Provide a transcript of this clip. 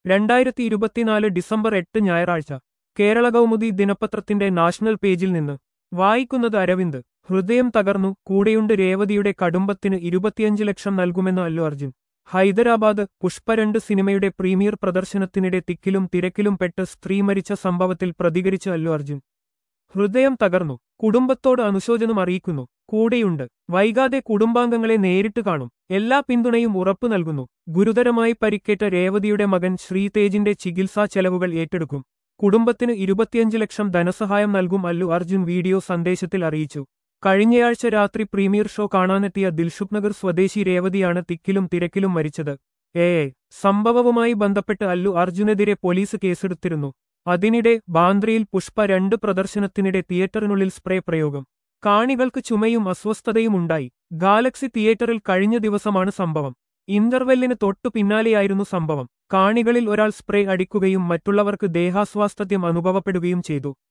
രണ്ടായിരത്തി ഇരുപത്തിനാല് ഡിസംബർ എട്ട് ഞായറാഴ്ച കേരള കൗമുദി ദിനപത്രത്തിന്റെ നാഷണൽ പേജിൽ നിന്ന് വായിക്കുന്നത് അരവിന്ദ് ഹൃദയം തകർന്നു കൂടെയുണ്ട് രേവതിയുടെ കടുംബത്തിന് ഇരുപത്തിയഞ്ച് ലക്ഷം നൽകുമെന്ന് അല്ലു അർജുൻ ഹൈദരാബാദ് പുഷ്പ രണ്ട് സിനിമയുടെ പ്രീമിയർ പ്രദർശനത്തിനിടെ തിക്കിലും തിരക്കിലും പെട്ട് സ്ത്രീ മരിച്ച സംഭവത്തിൽ പ്രതികരിച്ച അല്ലു അർജുൻ ഹൃദയം തകർന്നു കുടുംബത്തോട് അനുശോചനം അറിയിക്കുന്നു കൂടെയുണ്ട് വൈകാതെ കുടുംബാംഗങ്ങളെ നേരിട്ട് കാണും എല്ലാ പിന്തുണയും ഉറപ്പു നൽകുന്നു ഗുരുതരമായി പരിക്കേറ്റ രേവതിയുടെ മകൻ ശ്രീതേജിന്റെ ചികിത്സാ ചെലവുകൾ ഏറ്റെടുക്കും കുടുംബത്തിന് ഇരുപത്തിയഞ്ച് ലക്ഷം ധനസഹായം നൽകും അല്ലു അർജുൻ വീഡിയോ സന്ദേശത്തിൽ അറിയിച്ചു കഴിഞ്ഞയാഴ്ച രാത്രി പ്രീമിയർ ഷോ കാണാനെത്തിയ ദിൽഷുഖ് നഗർ സ്വദേശി രേവതിയാണ് തിക്കിലും തിരക്കിലും മരിച്ചത് ഏ സംഭവവുമായി ബന്ധപ്പെട്ട് അല്ലു അർജുനെതിരെ പോലീസ് കേസെടുത്തിരുന്നു അതിനിടെ ബാന്ദ്രയിൽ പുഷ്പ രണ്ട് പ്രദർശനത്തിനിടെ തിയേറ്ററിനുള്ളിൽ സ്പ്രേ പ്രയോഗം കാണികൾക്ക് ചുമയും അസ്വസ്ഥതയും ഉണ്ടായി ഗാലക്സി തിയേറ്ററിൽ കഴിഞ്ഞ ദിവസമാണ് സംഭവം ഇന്റർവെല്ലിന് തൊട്ടു പിന്നാലെയായിരുന്നു സംഭവം കാണികളിൽ ഒരാൾ സ്പ്രേ അടിക്കുകയും മറ്റുള്ളവർക്ക് ദേഹാസ്വാസ്ഥ്യം അനുഭവപ്പെടുകയും ചെയ്തു